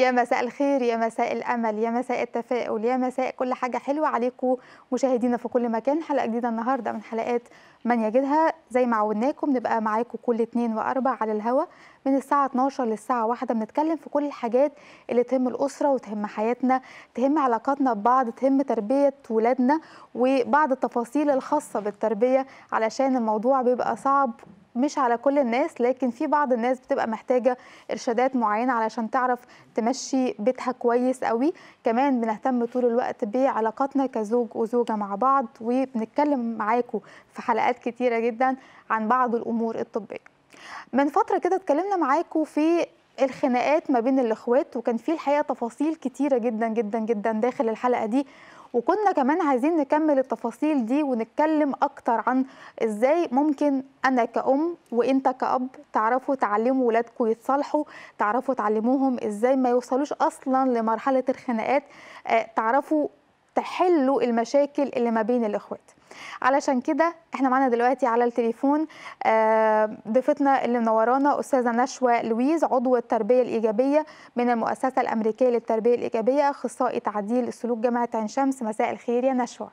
يا مساء الخير يا مساء الامل يا مساء التفاؤل يا مساء كل حاجه حلوه عليكم مشاهدينا في كل مكان حلقه جديده النهارده من حلقات من يجدها زي ما عودناكم نبقى معاكم كل اثنين واربع على الهوا من الساعه 12 للساعه 1 بنتكلم في كل الحاجات اللي تهم الاسره وتهم حياتنا تهم علاقاتنا ببعض تهم تربيه ولادنا وبعض التفاصيل الخاصه بالتربيه علشان الموضوع بيبقى صعب مش على كل الناس لكن في بعض الناس بتبقى محتاجة إرشادات معينة علشان تعرف تمشي بيتها كويس قوي كمان بنهتم طول الوقت بعلاقاتنا كزوج وزوجة مع بعض وبنتكلم معاكم في حلقات كتيرة جدا عن بعض الأمور الطبية من فترة كده اتكلمنا معاكم في الخناقات ما بين الإخوات وكان في الحقيقة تفاصيل كتيرة جدا جدا جدا داخل الحلقة دي وكنا كمان عايزين نكمل التفاصيل دي ونتكلم اكتر عن ازاي ممكن انا كأم وانت كأب تعرفوا تعلموا ولادكم يتصالحوا تعرفوا تعلموهم ازاي ما يوصلوش اصلا لمرحلة الخناقات آه، تعرفوا تحلوا المشاكل اللي ما بين الاخوات علشان كده احنا معانا دلوقتي على التليفون آه، ضيفتنا اللي منورانا استاذه نشوى لويز عضو التربيه الايجابيه من المؤسسه الامريكيه للتربيه الايجابيه اخصائي تعديل السلوك جامعه عين شمس مساء الخير يا نشوى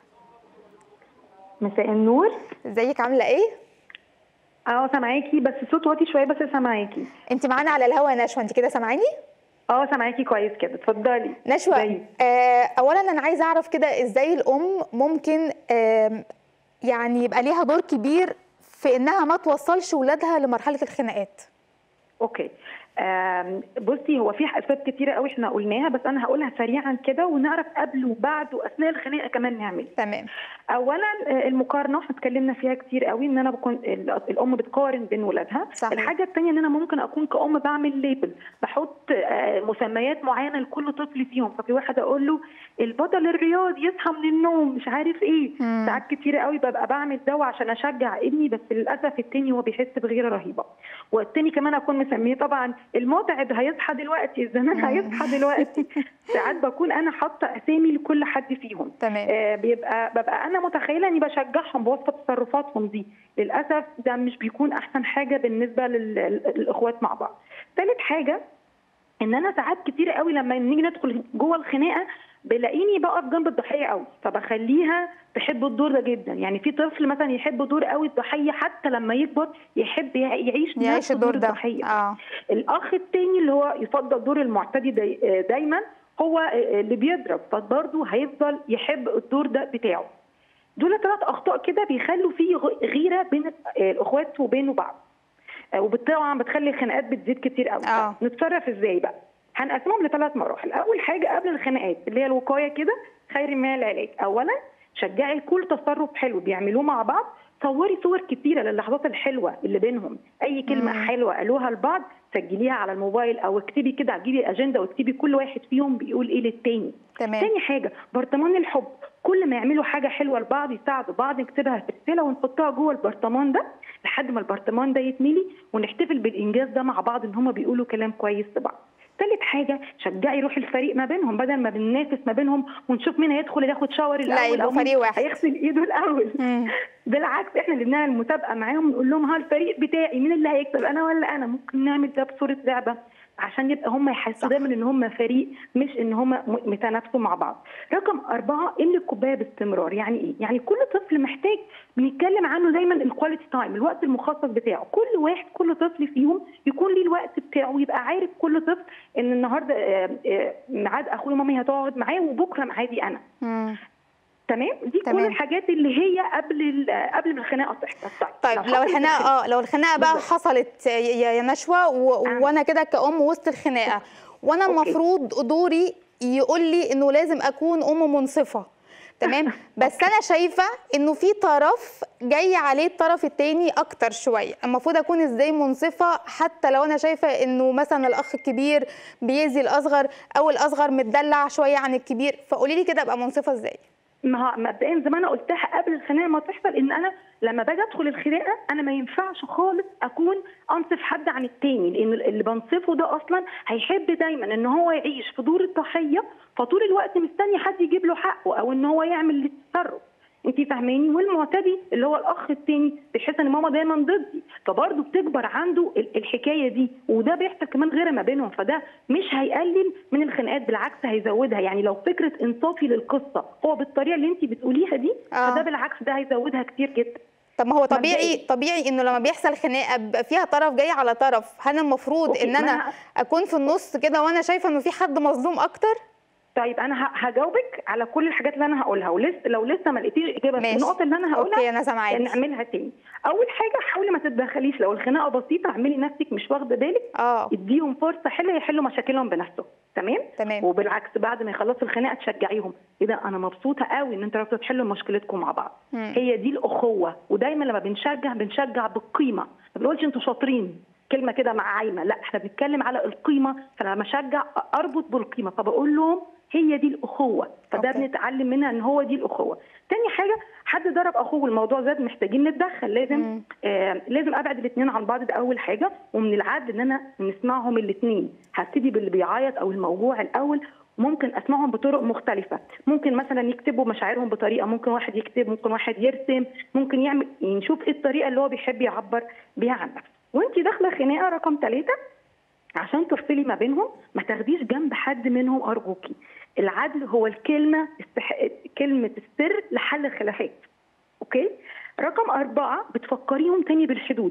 مساء النور ازيك عامله ايه اه سامعاكي بس الصوت واطي شويه بس سامعاكي انت معانا على الهوا يا نشوى انت كده سامعاني اه سامعاكي كويس كده اتفضلي نشوى ازيك؟ آه اولا انا عايزه اعرف كده ازاي الام ممكن آه يعني يبقى ليها دور كبير في انها ما توصلش ولادها لمرحله الخناقات اوكي آم، بصي هو في اسباب كتيره قوي احنا قلناها بس انا هقولها سريعا كده ونعرف قبل وبعد واثناء الخناقه كمان نعمل إيه. تمام اولا آه، المقارنه احنا اتكلمنا فيها كتير قوي ان انا بكون ال- الام بتقارن بين ولادها صحيح. الحاجه الثانيه ان انا ممكن اكون كأم بعمل ليبل بحط آه، مسميات معينه لكل طفل فيهم ففي واحد اقول له البطل الرياضي يصحى من النوم مش عارف ايه مم. ساعات كتير قوي ببقى بعمل ده عشان اشجع ابني بس للاسف التاني هو بيحس بغيره رهيبه والتاني كمان اكون مسميه طبعا المتعب هيصحى دلوقتي الزمان هيصحى دلوقتي ساعات بكون انا حاطه اسامي لكل حد فيهم تمام آه، بيبقى ببقى انا متخيله اني بشجعهم بواسطه تصرفاتهم دي للاسف ده مش بيكون احسن حاجه بالنسبه لل- للاخوات مع بعض ثالث حاجه ان انا ساعات كتير قوي لما نيجي ندخل جوه الخناقه بلاقيني بقف جنب الضحيه قوي فبخليها تحب الدور ده جدا يعني في طفل مثلا يحب دور قوي الضحيه حتى لما يكبر يحب يعيش يعيش نفس الدور ده الضحيه اه الاخ التاني اللي هو يفضل دور المعتدي داي دايما هو اللي بيضرب فبرضه هيفضل يحب الدور ده بتاعه دول ثلاث اخطاء كده بيخلوا في غ- غيره بين الاخوات وبينه بعض آه، وطبعا بتخلي الخناقات بتزيد كتير قوي آه. نتصرف ازاي بقى هنقسمهم لثلاث مراحل اول حاجه قبل الخناقات اللي هي الوقايه كده خير من العلاج اولا شجعي كل تصرف حلو بيعملوه مع بعض صوري صور كتيره للحظات الحلوه اللي بينهم اي كلمه مم. حلوه قالوها لبعض سجليها على الموبايل او اكتبي كده جيبي اجنده واكتبي كل واحد فيهم بيقول ايه للتاني تمام تاني حاجه برطمان الحب كل ما يعملوا حاجه حلوه لبعض يساعدوا بعض نكتبها في رساله ونحطها جوه البرطمان ده لحد ما البرطمان ده يتملي ونحتفل بالانجاز ده مع بعض ان هم بيقولوا كلام كويس لبعض تالت حاجه شجعي روح الفريق ما بينهم بدل ما بننافس ما بينهم ونشوف مين هيدخل ياخد شاور الاول لا يبقوا أو مين فريق واحد هيغسل ايده الاول مم. بالعكس احنا اللي بنعمل مسابقه معاهم نقول لهم ها الفريق بتاعي مين اللي هيكسب انا ولا انا ممكن نعمل ده بصوره لعبه عشان يبقى هم صح. يحسوا دايما ان هم فريق مش ان هم م- متنافسوا مع بعض. رقم أربعة املي الكوبايه باستمرار، يعني ايه؟ يعني كل طفل محتاج بنتكلم عنه دايما الكواليتي تايم، الوقت المخصص بتاعه، كل واحد كل طفل فيهم يكون ليه الوقت بتاعه ويبقى عارف كل طفل ان النهارده آه، آه، ميعاد اخويا ومامي هتقعد معاه وبكره ميعادي انا. مم. تمام؟ دي تمام. كل الحاجات اللي هي قبل ال- قبل ما الخناقه تحصل. طيب لو حصلت الخناقه اه لو الخناقه بقى بالظبط. حصلت يا يا نشوى و... آه. وانا كده كأم وسط الخناقه وانا أوكي. المفروض دوري يقول لي انه لازم اكون ام منصفه تمام بس انا شايفه انه في طرف جاي عليه الطرف التاني اكتر شويه المفروض اكون ازاي منصفه حتى لو انا شايفه انه مثلا الاخ الكبير بيأذي الاصغر او الاصغر متدلع شويه عن الكبير فقولي لي كده ابقى منصفه ازاي ما هو مبدئيا زي ما انا قلتها قبل الخناقه ما تحصل ان انا لما باجي ادخل الخناقه انا ما ينفعش خالص اكون انصف حد عن التاني لان اللي بنصفه ده اصلا هيحب دايما ان هو يعيش في دور الضحيه فطول الوقت مستني حد يجيب له حقه او ان هو يعمل التصرف انت فاهماني والمعتدي اللي هو الاخ الثاني بيحس ان ماما دايما ضدي فبرضه بتكبر عنده ال- الحكايه دي وده بيحصل كمان غير ما بينهم فده مش هيقلل من الخناقات بالعكس هيزودها يعني لو فكره انصافي للقصه هو بالطريقه اللي انت بتقوليها دي آه. فده بالعكس ده هيزودها كتير جدا طب ما هو طبيعي مبدئياً. طبيعي انه لما بيحصل خناقه بيبقى فيها طرف جاي على طرف هل المفروض أوكي، ان ما انا أنا- اكون في النص كده وانا شايفه انه في حد مظلوم اكتر طيب انا ه- هجاوبك على كل الحاجات اللي انا هقولها ولسه لو لسه ما لقيتيش اجابه في ماشي. النقط اللي انا هقولها اوكي انا سامعاكي نعملها تاني اول حاجه حاولي ما تتدخليش لو الخناقه بسيطه اعملي نفسك مش واخده بالك اه اديهم فرصه حلوه يحلوا مشاكلهم بنفسهم تمام تمام وبالعكس بعد ما يخلصوا الخناقه تشجعيهم ايه ده انا مبسوطه قوي ان انتوا عرفتوا تحلوا مشكلتكم مع بعض مم. هي دي الاخوه ودايما لما بنشجع بنشجع بالقيمه ما بنقولش انتوا شاطرين كلمه كده مع عايمه لا احنا بنتكلم على القيمه فانا لما اشجع اربط بالقيمه فبقول لهم هي دي الاخوه فده أوكي. بنتعلم منها ان هو دي الاخوه تاني حاجه حد ضرب اخوه والموضوع زاد محتاجين نتدخل لازم مم. آه لازم ابعد الاثنين عن بعض ده اول حاجه ومن العدل ان انا نسمعهم الاثنين هبتدي باللي بيعيط او الموجوع الاول ممكن اسمعهم بطرق مختلفه ممكن مثلا يكتبوا مشاعرهم بطريقه ممكن واحد يكتب ممكن واحد يرسم ممكن يعمل يعني نشوف ايه الطريقه اللي هو بيحب يعبر بيها عن نفسه وانت داخله خناقه رقم ثلاثه عشان تفصلي ما بينهم ما تاخديش جنب حد منهم ارجوكي العدل هو الكلمه استح... كلمه السر لحل الخلافات اوكي رقم أربعة بتفكريهم تاني بالحدود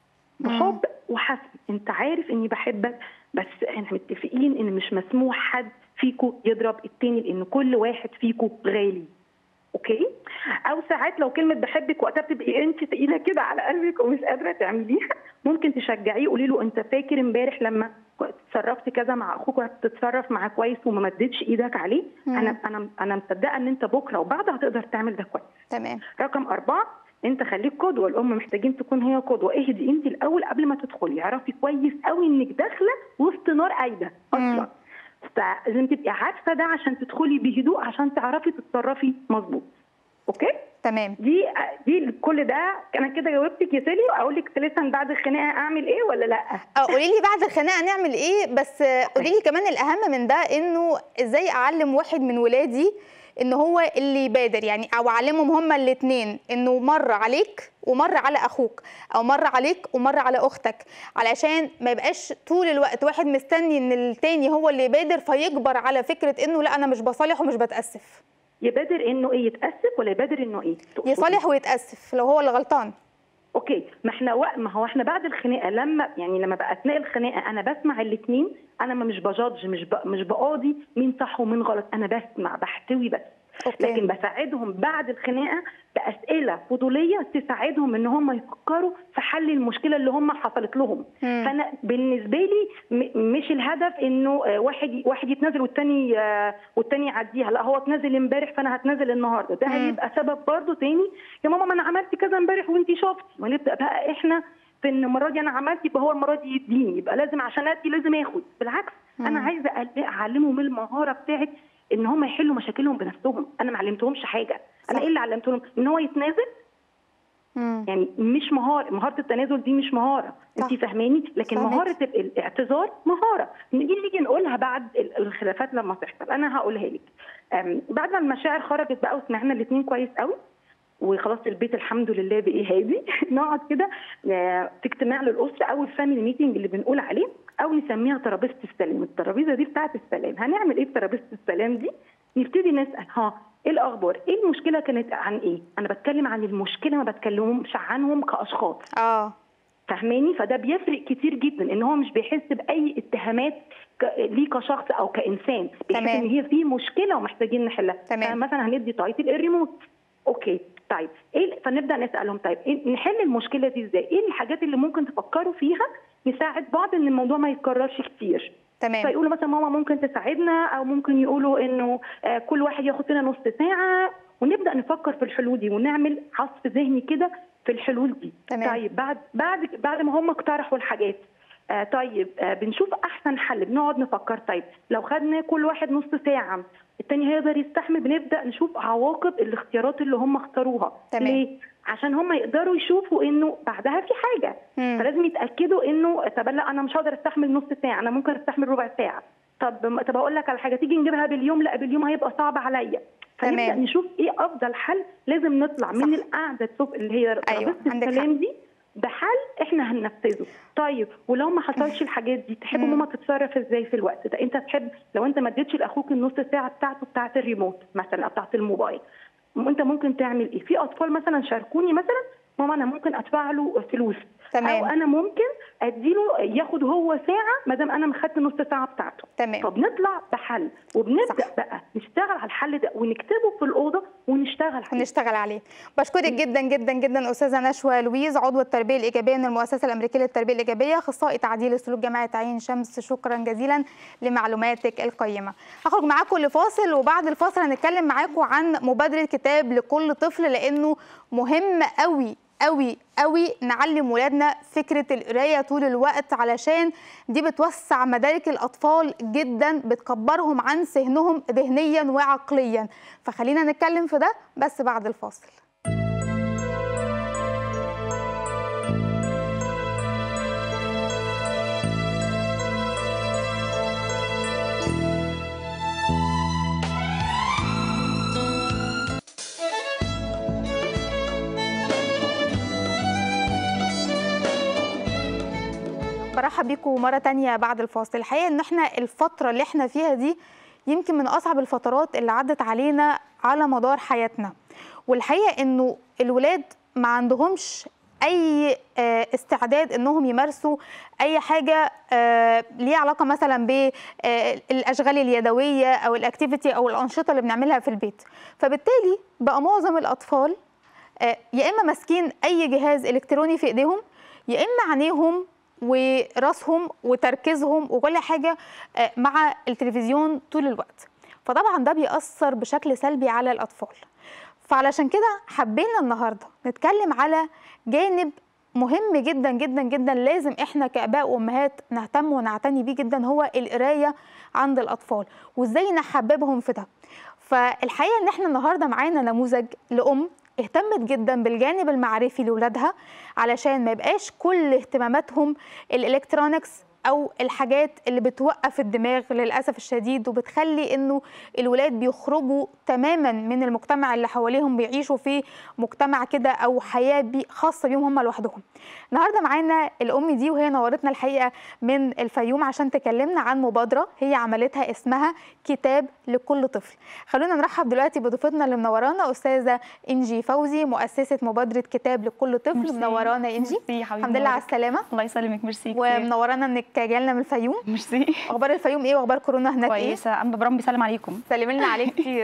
بحب وحسب انت عارف اني بحبك بس احنا متفقين ان مش مسموح حد فيكو يضرب التاني لان كل واحد فيكو غالي اوكي او ساعات لو كلمه بحبك وقتها بتبقي انت تقيله كده على قلبك ومش قادره تعمليها ممكن تشجعيه قولي له انت فاكر امبارح لما اتصرفت كذا مع اخوك وهتتصرف معاه كويس وما مدتش ايدك عليه مم. انا انا انا مصدقه ان انت بكره وبعد هتقدر تعمل ده كويس تمام رقم أربعة أنت خليك قدوة الأم محتاجين تكون هي قدوة اهدي أنت الأول قبل ما تدخلي اعرفي كويس قوي إنك داخلة وسط نار قايدة مم. أصلا فلازم تبقي عارفة ده عشان تدخلي بهدوء عشان تعرفي تتصرفي مظبوط أوكي تمام دي دي كل ده انا كده جاوبتك يا سيلي واقول لك لسه بعد الخناقه اعمل ايه ولا لا اه قولي لي بعد الخناقه نعمل ايه بس قولي لي كمان الاهم من ده انه ازاي اعلم واحد من ولادي ان هو اللي يبادر يعني او اعلمهم هما الاثنين انه مره عليك ومره على اخوك او مره عليك ومره على اختك علشان ما يبقاش طول الوقت واحد مستني ان التاني هو اللي يبادر فيجبر على فكره انه لا انا مش بصالح ومش بتاسف يبادر انه ايه يتاسف ولا يبادر انه ايه تقصدي؟ يصالح ويتاسف لو هو اللي غلطان اوكي ما احنا وق... ما هو احنا بعد الخناقه لما يعني لما بقى اثناء الخناقه انا بسمع الاثنين انا ما مش بجادج مش ب... مش بقاضي مين صح ومين غلط انا بسمع بحتوي بس أوكي. لكن بساعدهم بعد الخناقه باسئله فضوليه تساعدهم ان هم يفكروا في حل المشكله اللي هم حصلت لهم مم. فانا بالنسبه لي م... مش الهدف انه آه، واحد واحد يتنازل والتاني آه، والتاني يعديها لا هو اتنازل امبارح فانا هتنازل النهارده ده مم. هيبقى سبب برضه تاني يا ماما ما انا عملت كذا امبارح وانتي شفتي ونبدا بقى احنا في ان المره دي انا عملت يبقى هو المره دي يديني يبقى لازم عشان ادي لازم اخد بالعكس انا مم. عايزه أعل- اعلمهم المهاره بتاعت ان هم يحلوا مشاكلهم بنفسهم انا ما علمتهمش حاجه انا صح. ايه اللي علمتهم ان هو يتنازل مم. يعني مش مهاره مهاره التنازل دي مش مهاره صح. انت فاهماني لكن فهمت. مهاره ال- الاعتذار مهاره نيجي نيجي نقولها بعد ال- الخلافات لما تحصل انا هقولها لك أم، بعد ما المشاعر خرجت بقى وسمعنا الاثنين كويس قوي وخلاص البيت الحمد لله بقي هادي نقعد كده آه، في اجتماع للاسره او الفاميلي ميتنج اللي بنقول عليه او نسميها ترابيزه السلام الترابيزه دي بتاعه السلام هنعمل ايه في ترابيزه السلام دي نبتدي نسال ها ايه الاخبار ايه المشكله كانت عن ايه انا بتكلم عن المشكله ما بتكلمش عنهم كاشخاص اه فاهماني فده بيفرق كتير جدا ان هو مش بيحس باي اتهامات ك- ليه كشخص او كانسان بيحس تمام. ان هي في مشكله ومحتاجين نحلها تمام. مثلا هندي تايتل الريموت اوكي طيب ايه فنبدا نسالهم طيب إيه نحل المشكله دي ازاي ايه الحاجات اللي ممكن تفكروا فيها نساعد بعض ان الموضوع ما يتكررش كتير تمام فيقولوا مثلا ماما ممكن تساعدنا او ممكن يقولوا انه آه، كل واحد ياخد فينا نص ساعه ونبدا نفكر في الحلول دي ونعمل عصف ذهني كده في الحلول دي تمام. طيب بعد بعد بعد ما هم اقترحوا الحاجات آه طيب آه بنشوف احسن حل بنقعد نفكر طيب لو خدنا كل واحد نص ساعه التاني هيقدر يستحمل بنبدا نشوف عواقب الاختيارات اللي هم اختاروها تمام. ليه عشان هم يقدروا يشوفوا انه بعدها في حاجه مم. فلازم يتاكدوا انه طب لا انا مش هقدر استحمل نص ساعه انا ممكن استحمل ربع ساعه طب طب اقول لك على حاجه تيجي نجيبها باليوم لا باليوم هيبقى صعب عليا فنبدا تمام. نشوف ايه افضل حل لازم نطلع من صح. القعده الصبح اللي هي أيوة، ترابيزه عندك السلام دي بحل احنا هننفذه طيب ولو ما حصلش الحاجات دي تحب مم. ماما تتصرف ازاي في الوقت ده انت تحب لو انت ما اديتش لاخوك النص ساعه بتاعته بتاعه الريموت مثلا او بتاعه الموبايل م- انت ممكن تعمل ايه في اطفال مثلا شاركوني مثلا ماما انا ممكن ادفع له فلوس تمام. او انا ممكن اديله ياخد هو ساعه ما دام انا خدت نص ساعه بتاعته تمام فبنطلع بحل وبنبدا صح. بقى نشتغل على الحل ده ونكتبه في الاوضه ونشتغل عليه ونشتغل عليه بشكرك جدا جدا جدا استاذه نشوى لويز عضو التربيه الايجابيه من المؤسسه الامريكيه للتربيه الايجابيه اخصائي تعديل السلوك جامعه عين شمس شكرا جزيلا لمعلوماتك القيمه هخرج معاكم لفاصل وبعد الفاصل هنتكلم معاكم عن مبادره كتاب لكل طفل لانه مهم قوي قوي قوي نعلم ولادنا فكره القرايه طول الوقت علشان دي بتوسع مدارك الاطفال جدا بتكبرهم عن سهنهم ذهنيا وعقليا فخلينا نتكلم في ده بس بعد الفاصل برحب بيكم مرة تانية بعد الفاصل الحقيقة ان احنا الفترة اللي احنا فيها دي يمكن من اصعب الفترات اللي عدت علينا على مدار حياتنا والحقيقة انه الولاد ما عندهمش اي آه، استعداد انهم يمارسوا اي حاجه آه، ليها علاقه مثلا بالاشغال اليدويه او الاكتيفيتي او الانشطه اللي بنعملها في البيت فبالتالي بقى معظم الاطفال آه، يا اما ماسكين اي جهاز الكتروني في ايديهم يا اما عينيهم وراسهم وتركيزهم وكل حاجه آه، مع التلفزيون طول الوقت فطبعا ده بيأثر بشكل سلبي على الاطفال فعلشان كده حبينا النهارده نتكلم على جانب مهم جدا جدا جدا لازم احنا كاباء وامهات نهتم ونعتني بيه جدا هو القرايه عند الاطفال وازاي نحببهم في ده فالحقيقه ان احنا النهارده معانا نموذج لام اهتمت جدا بالجانب المعرفي لاولادها علشان ما يبقاش كل اهتماماتهم الالكترونكس او الحاجات اللي بتوقف الدماغ للاسف الشديد وبتخلي انه الولاد بيخرجوا تماما من المجتمع اللي حواليهم بيعيشوا في مجتمع كده او حياه بي خاصه بيهم هم لوحدهم. النهارده معانا الام دي وهي نورتنا الحقيقه من الفيوم عشان تكلمنا عن مبادره هي عملتها اسمها كتاب لكل طفل. خلونا نرحب دلوقتي بضيفتنا اللي منورانا استاذه انجي فوزي مؤسسه مبادره كتاب لكل طفل ميرسي. منورانا يا انجي. ميرسي يا حبيبي الحمد لله على مبارك. السلامه الله يسلمك ميرسي كتير. ومنورانا انك جايه من الفيوم ميرسي اخبار الفيوم ايه واخبار كورونا هناك ايه كويسه ام برام بيسلم عليكم سلمي لنا عليه كتير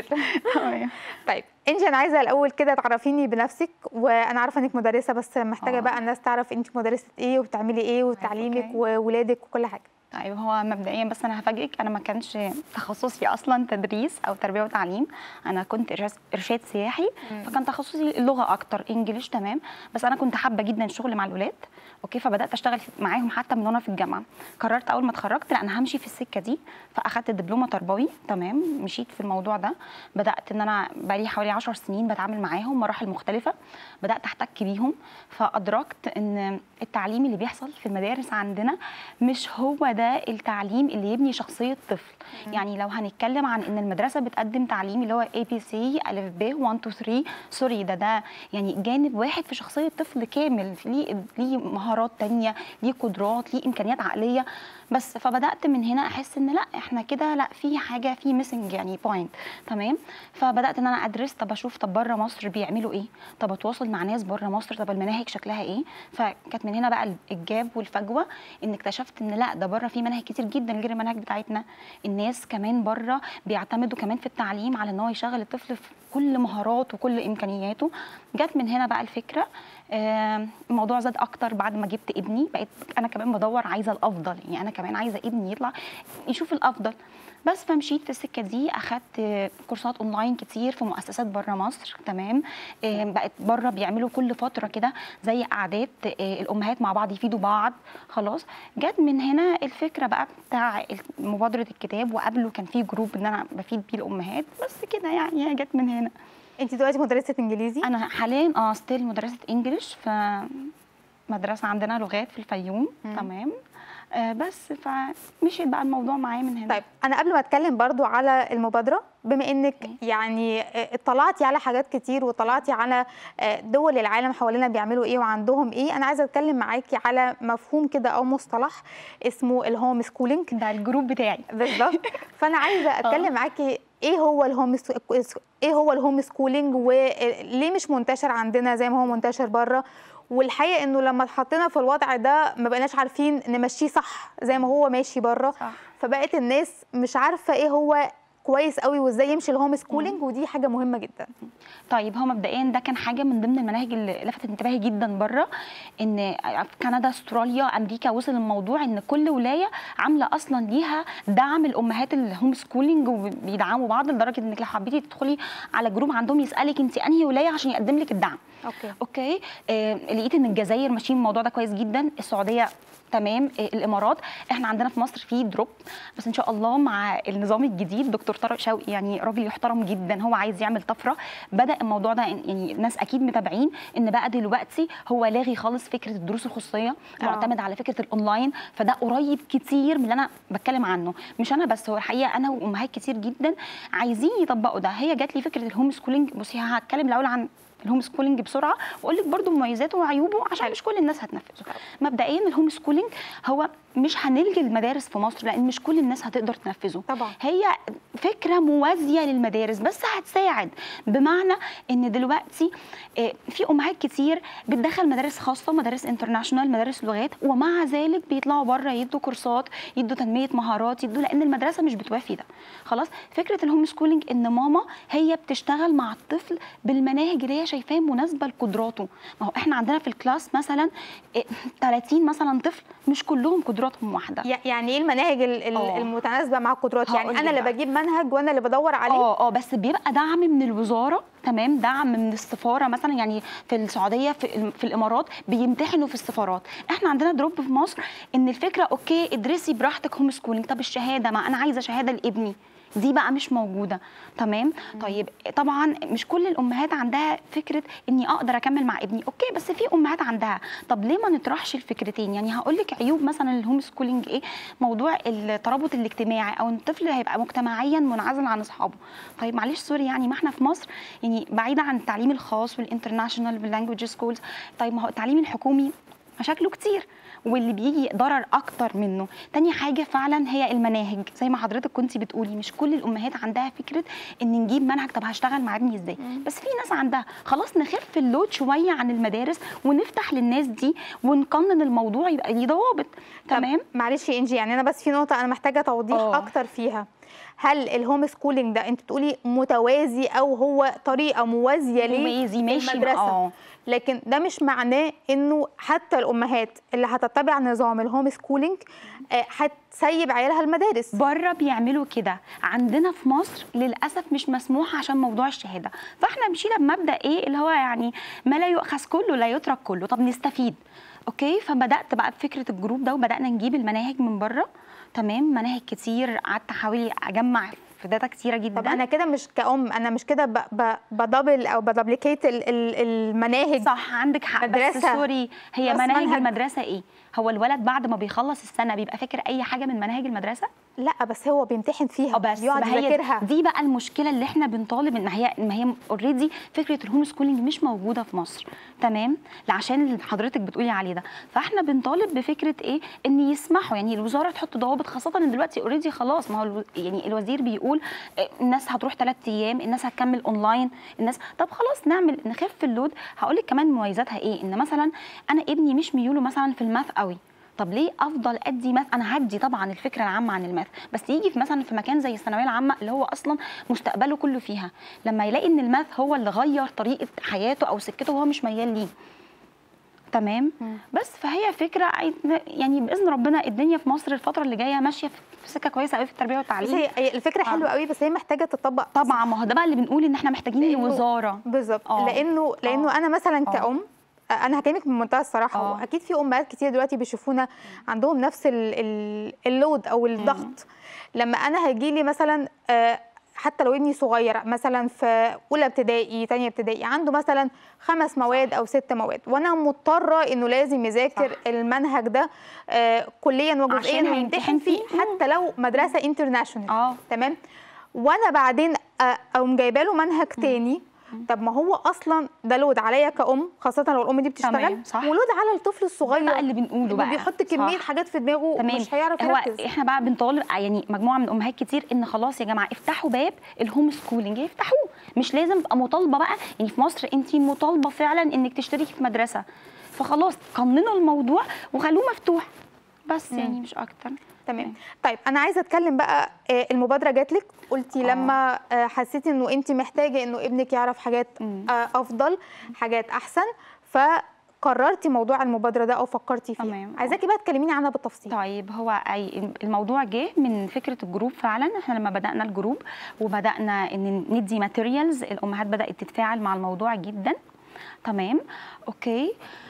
طيب انجي انا عايزه الاول كده تعرفيني بنفسك وانا عارفه انك مدرسه بس محتاجه آه. بقى الناس تعرف انت مدرسه ايه وبتعملي ايه وتعليمك أوكي. وولادك وكل حاجه طيب هو مبدئيا بس انا هفاجئك انا ما كانش تخصصي اصلا تدريس او تربيه وتعليم انا كنت إرشاد- ارشاد سياحي فكان تخصصي اللغه اكتر انجليش تمام بس انا كنت حابه جدا الشغل مع الولاد اوكي فبدات اشتغل في- معاهم حتى من وانا في الجامعه قررت اول ما اتخرجت لا انا همشي في السكه دي فاخدت دبلومه تربوي تمام مشيت في الموضوع ده بدات ان انا بقالي حوالي 10 سنين بتعامل معاهم مراحل مختلفه بدات احتك بيهم فادركت ان التعليم اللي بيحصل في المدارس عندنا مش هو ده التعليم اللي يبني شخصيه طفل يعني لو هنتكلم عن ان المدرسه بتقدم تعليم اللي هو اي بي سي الف ب 1 2 3 سوري ده ده يعني جانب واحد في شخصيه طفل كامل ليه ليه مهارات تانية ليه قدرات ليه امكانيات عقليه بس فبدات من هنا احس ان لا احنا كده لا في حاجه في ميسنج يعني بوينت تمام فبدات ان انا ادرس طب اشوف طب بره مصر بيعملوا ايه طب اتواصل مع ناس بره مصر طب المناهج شكلها ايه فكانت من هنا بقى الجاب والفجوه ان اكتشفت ان لا ده بره في مناهج كتير جدا غير المناهج بتاعتنا الناس كمان بره بيعتمدوا كمان في التعليم على ان هو يشغل الطفل في كل مهاراته وكل امكانياته جت من هنا بقى الفكره آم، الموضوع زاد اكتر بعد ما جبت ابني بقيت انا كمان بدور عايزه الافضل يعني انا كمان عايزه ابني يطلع يشوف الافضل بس فمشيت في السكه دي اخدت آه، كورسات اونلاين كتير في مؤسسات بره مصر تمام آه، بقت بره بيعملوا كل فتره كده زي قعدات آه، الامهات مع بعض يفيدوا بعض خلاص جت من هنا الفكره بقى بتاع مبادره الكتاب وقبله كان في جروب ان انا بفيد بيه الامهات بس كده يعني هي جت من هنا انت دلوقتي مدرسه انجليزي انا حاليا اه ستيل مدرسه انجليش في مدرسه عندنا لغات في الفيوم مم. تمام آه بس فمشيت بقى الموضوع معايا من هنا طيب انا قبل ما اتكلم برضو على المبادره بما انك يعني آه، اطلعتي على حاجات كتير وطلعتي على آه، دول العالم حوالينا بيعملوا ايه وعندهم ايه انا عايزه اتكلم معاكي على مفهوم كده او مصطلح اسمه الهوم سكولينج ده الجروب بتاعي بالظبط فانا عايزه اتكلم معاكي ايه هو الهوم سك- ايه هو الهوم سكولينج وليه مش منتشر عندنا زي ما هو منتشر بره والحقيقه انه لما اتحطينا في الوضع ده ما بقيناش عارفين نمشيه صح زي ما هو ماشي بره صح. فبقت الناس مش عارفه ايه هو كويس قوي وازاي يمشي الهوم سكولينج ودي حاجه مهمه جدا طيب هو مبدئيا ده كان حاجه من ضمن المناهج اللي لفتت انتباهي جدا بره ان في كندا استراليا امريكا وصل الموضوع ان كل ولايه عامله اصلا ليها دعم الامهات الهوم سكولينج وبيدعموا بعض لدرجه انك لو حبيتي تدخلي على جروب عندهم يسالك انت انهي ولايه عشان يقدم لك الدعم اوكي اوكي آه لقيت ان الجزائر ماشيين الموضوع ده كويس جدا السعوديه تمام آه الامارات احنا عندنا في مصر في دروب بس ان شاء الله مع النظام الجديد دكتور طارق شوقي يعني راجل يحترم جدا هو عايز يعمل طفره بدا الموضوع ده يعني الناس اكيد متابعين ان بقى دلوقتي هو لاغي خالص فكره الدروس الخصوصيه آه. معتمد على فكره الاونلاين فده قريب كتير من اللي انا بتكلم عنه مش انا بس هو الحقيقه انا وامهات كتير جدا عايزين يطبقوا ده هي جات لي فكره الهوم سكولينج بصي هتكلم الاول عن الهوم سكولينج بسرعه واقول لك برده مميزاته وعيوبه عشان مش كل الناس هتنفذه مبدئيا الهوم سكولينج هو مش هنلغي المدارس في مصر لان مش كل الناس هتقدر تنفذه طبعا. هي فكره موازيه للمدارس بس هتساعد بمعنى ان دلوقتي آه، في امهات كتير بتدخل مدارس خاصه مدارس انترناشونال مدارس لغات ومع ذلك بيطلعوا بره يدوا كورسات يدوا تنميه مهارات يدوا لان المدرسه مش بتوافي ده خلاص فكره الهوم سكولينج ان ماما هي بتشتغل مع الطفل بالمناهج اللي هي شايفاه مناسبه لقدراته ما هو احنا عندنا في الكلاس مثلا آه، 30 مثلا طفل مش كلهم قدراتهم واحده يع- يعني ايه المناهج ال- ال- آه. المتناسبه مع القدرات يعني هقول انا لك اللي بقى. بجيب منهج وانا اللي بدور عليه اه اه بس بيبقى دعم من الوزاره تمام دعم من السفاره مثلا يعني في السعوديه في, في الامارات بيمتحنوا في السفارات احنا عندنا دروب في مصر ان الفكره اوكي ادرسي براحتك هوم سكولينج طب الشهاده ما انا عايزه شهاده لابني دي بقى مش موجوده تمام طيب طبعا مش كل الامهات عندها فكره اني اقدر اكمل مع ابني اوكي بس في امهات عندها طب ليه ما نطرحش الفكرتين يعني هقول لك عيوب مثلا الهوم سكولينج ايه موضوع الترابط الاجتماعي او ان الطفل هيبقى مجتمعيا منعزل عن اصحابه طيب معلش سوري يعني ما احنا في مصر يعني بعيده عن التعليم الخاص والانترناشونال واللانجوج سكولز طيب ما هو التعليم الحكومي مشاكله كتير واللي بيجي ضرر اكتر منه تاني حاجه فعلا هي المناهج زي ما حضرتك كنتي بتقولي مش كل الامهات عندها فكره ان نجيب منهج طب هشتغل مع ابني ازاي بس في ناس عندها خلاص نخف اللود شويه عن المدارس ونفتح للناس دي ونقنن الموضوع يبقى ليه ضوابط تمام معلش يا انجي يعني انا بس في نقطه انا محتاجه توضيح آه. اكتر فيها هل الهوم سكولينج ده انت بتقولي متوازي او هو طريقه موازيه ليه موازي ماشي المدرسه اه لكن ده مش معناه انه حتى الامهات اللي هتتبع نظام الهوم سكولينج آه، هتسيب عيالها المدارس بره بيعملوا كده عندنا في مصر للاسف مش مسموح عشان موضوع الشهاده فاحنا مشينا بمبدا ايه اللي هو يعني ما لا يؤخذ كله لا يترك كله طب نستفيد اوكي فبدات بقى بفكره الجروب ده وبدانا نجيب المناهج من بره تمام مناهج كتير قعدت احاول اجمع في داتا كتيره جدا طب انا كده مش كأم انا مش كده ب- ب- بدبل او بدبليكيت ال- ال- المناهج صح عندك حق بس مدرسة. سوري هي بس مناهج منهج. المدرسه ايه هو الولد بعد ما بيخلص السنه بيبقى فاكر اي حاجه من مناهج المدرسه لا بس هو بيمتحن فيها اه بس بيقعد ما هي يذاكرها دي بقى المشكله اللي احنا بنطالب ان هي ما هي اوريدي فكره الهوم سكولينج مش موجوده في مصر تمام عشان اللي حضرتك بتقولي عليه ده فاحنا بنطالب بفكره ايه ان يسمحوا يعني الوزاره تحط ضوابط خاصه ان دلوقتي اوريدي خلاص ما هو الو- يعني الوزير بيقول آه، الناس هتروح ثلاث ايام الناس هتكمل اونلاين الناس طب خلاص نعمل نخف اللود هقول لك كمان مميزاتها ايه ان مثلا انا ابني مش ميوله مثلا في الماث قوي طب ليه افضل ادي ماث انا هدي طبعا الفكره العامه عن الماث بس يجي في مثلا في مكان زي الثانويه العامه اللي هو اصلا مستقبله كله فيها لما يلاقي ان الماث هو اللي غير طريقه حياته او سكته وهو مش ميال ليه تمام بس فهي فكره عايز- يعني باذن ربنا الدنيا في مصر الفتره اللي جايه ماشيه في سكه كويسه قوي في التربيه بس والتعليم هي هي الفكره حلوه قوي بس هي محتاجه تطبق طبعا ما هو ده بقى اللي بنقول ان احنا محتاجين لأنه- الوزاره بالظبط آه. لانه لانه آه. انا مثلا آه. كأم انا هكلمك من منتهى الصراحه آه. واكيد في امهات كتير دلوقتي بيشوفونا عندهم نفس ال- ال- اللود او الضغط لما انا هيجي لي مثلا آه، حتى لو ابني صغير مثلا في اولى ابتدائي تانية ابتدائي عنده مثلا خمس مواد او ست مواد وانا مضطره انه لازم يذاكر صح. المنهج ده آه كليا وجزئيا عشان هيمتحن هيمتحن فيه فيه. حتى لو مدرسه انترناشونال اه تمام وانا بعدين آه، اقوم جايبه له منهج تاني طب ما هو اصلا ده لود عليا كأم خاصة لو الأم دي بتشتغل تمام، صح. ولود على الطفل الصغير بقى اللي بنقوله إنه بقى بيحط كمية صح. حاجات في دماغه تمام مش هيعرف هو يركز احنا بقى بنطالب يعني مجموعه من امهات كتير ان خلاص يا جماعه افتحوا باب الهوم سكولينج افتحوه مش لازم تبقى مطالبه بقى يعني في مصر انت مطالبه فعلا انك تشتركي في مدرسه فخلاص قننوا الموضوع وخلوه مفتوح بس مم. يعني مش اكتر تمام طيب انا عايزه اتكلم بقى آه، المبادره جات لك قلتي آه. لما آه، حسيتي انه انت محتاجه انه ابنك يعرف حاجات مم. آه، افضل حاجات احسن فقررتي موضوع المبادره ده او فكرتي فيه تمام، آه. عايزاكي بقى تكلميني عنها بالتفصيل طيب هو أي الموضوع جه من فكره الجروب فعلا احنا لما بدانا الجروب وبدانا ان ندي ماتيريالز الامهات بدات تتفاعل مع الموضوع جدا تمام اوكي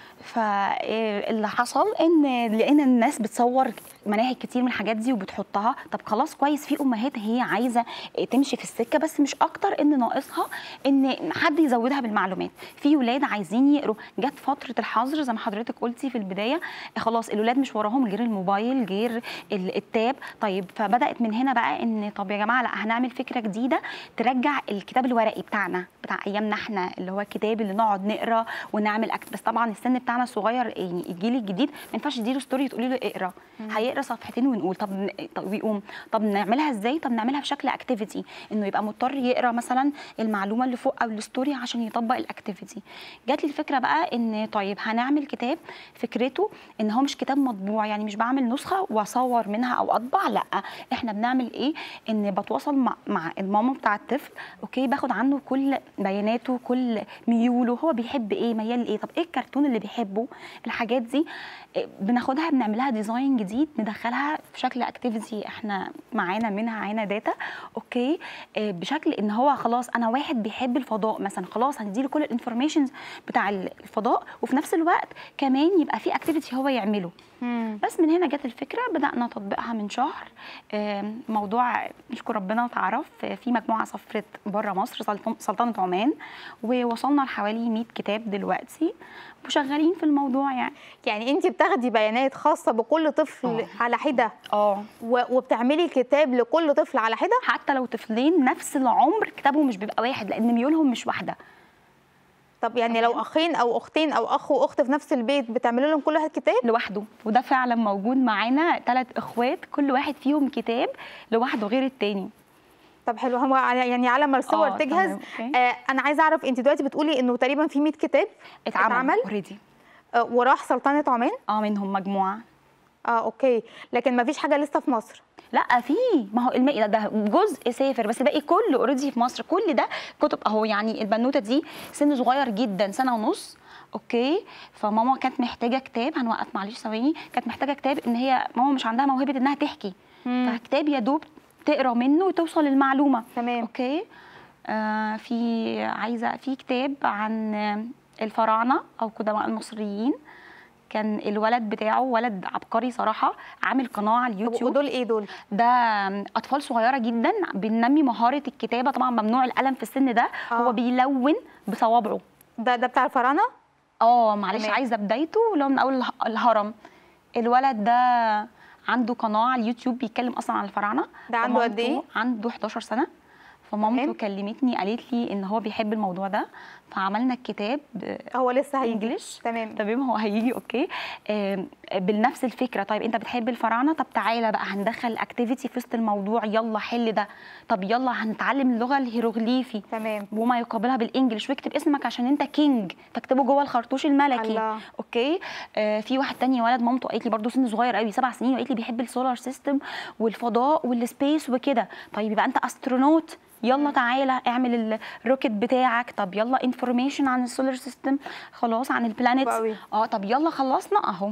فاللي حصل ان لقينا الناس بتصور مناهج كتير من الحاجات دي وبتحطها طب خلاص كويس في امهات هي عايزه تمشي في السكه بس مش اكتر ان ناقصها ان حد يزودها بالمعلومات في ولاد عايزين يقروا جت فتره الحظر زي ما حضرتك قلتي في البدايه خلاص الولاد مش وراهم غير الموبايل غير ال- التاب طيب فبدات من هنا بقى ان طب يا جماعه لا هنعمل فكره جديده ترجع الكتاب الورقي بتاعنا بتاع ايامنا احنا اللي هو الكتاب اللي نقعد نقرا ونعمل أكت... بس طبعا السن بتاعنا صغير يعني الجيل الجديد ما ينفعش تديله ستوري تقولي له اقرا هيقرا صفحتين ونقول طب ن- طب ويقوم طب نعملها ازاي طب نعملها بشكل اكتيفيتي انه يبقى مضطر يقرا مثلا المعلومه اللي فوق او الستوري عشان يطبق الاكتيفيتي جات لي الفكره بقى ان طيب هنعمل كتاب فكرته ان هو مش كتاب مطبوع يعني مش بعمل نسخه واصور منها او اطبع لا احنا بنعمل ايه ان بتواصل مع مع الماما بتاع الطفل اوكي باخد عنه كل بياناته كل ميوله هو بيحب ايه ميال لايه طب ايه الكرتون اللي بيحبه الحاجات دي إيه، بناخدها بنعملها ديزاين جديد ندخلها في شكل اكتيفيتي احنا معانا منها عينا داتا اوكي إيه، بشكل ان هو خلاص انا واحد بيحب الفضاء مثلا خلاص هنديله كل الانفورميشنز بتاع الفضاء وفي نفس الوقت كمان يبقى في اكتيفيتي هو يعمله مم. بس من هنا جت الفكره بدانا تطبيقها من شهر آم، موضوع نشكر ربنا اتعرف في مجموعه سافرت بره مصر سلطن- سلطنه عمان ووصلنا لحوالي 100 كتاب دلوقتي وشغالين في الموضوع يعني يعني انت بتاخدي بيانات خاصه بكل طفل آه. على حده اه و- وبتعملي كتاب لكل طفل على حده حتى لو طفلين نفس العمر كتابهم مش بيبقى واحد لان ميولهم مش واحده طب يعني لو اخين او اختين او اخ واخت في نفس البيت بتعملي لهم كل واحد كتاب لوحده وده فعلا موجود معانا ثلاث اخوات كل واحد فيهم كتاب لوحده غير التاني طب حلو هو على- يعني على ما الصور آه، تجهز تمام، أوكي. آه انا عايزه اعرف انت دلوقتي بتقولي انه تقريبا في 100 كتاب اتعمل اتعمل؟ اوريدي آه وراح سلطنه عمان اه منهم مجموعه اه اوكي لكن ما فيش حاجه لسه في مصر لا في ما هو المائي ده جزء سافر بس باقي كله اوريدي في مصر كل ده كتب اهو يعني البنوته دي سن صغير جدا سنه ونص اوكي فماما كانت محتاجه كتاب هنوقف معلش ثواني كانت محتاجه كتاب ان هي ماما مش عندها موهبه انها تحكي مم. فكتاب يا دوب تقرا منه وتوصل للمعلومه تمام اوكي آه في عايزه في كتاب عن الفراعنه او قدماء المصريين كان الولد بتاعه ولد عبقري صراحه عامل قناه على طب اليوتيوب ودول ايه دول ده اطفال صغيره جدا بننمي مهاره الكتابه طبعا ممنوع القلم في السن ده آه. هو بيلون بصوابعه ده ده بتاع الفراعنه اه معلش تمام. عايزه بدايته اللي هو من اول اله- الهرم الولد ده عنده قناه على اليوتيوب بيتكلم اصلا عن الفراعنه ده عنده قد فمامته- إيه؟ عنده 11 سنه فمامته تمام. كلمتني قالت لي ان هو بيحب الموضوع ده فعملنا الكتاب هو لسه هيجي انجلش تمام تمام هو هيجي اوكي آم، بنفس الفكره طيب انت بتحب الفراعنه طب تعالى بقى هندخل اكتيفيتي في وسط الموضوع يلا حل ده طب يلا هنتعلم اللغه الهيروغليفي تمام وما يقابلها بالانجلش واكتب اسمك عشان انت كينج فاكتبه جوه الخرطوش الملكي الله. اوكي آه في واحد تاني ولد مامته قالت لي برضه سن صغير قوي سبع سنين وقالت لي بيحب السولار سيستم والفضاء والسبيس وكده طيب يبقى انت استرونوت يلا تعالى اعمل الروكت بتاعك طب يلا انفورميشن عن السولار سيستم خلاص عن البلانيتس حلو قوي. اه طب يلا خلصنا اهو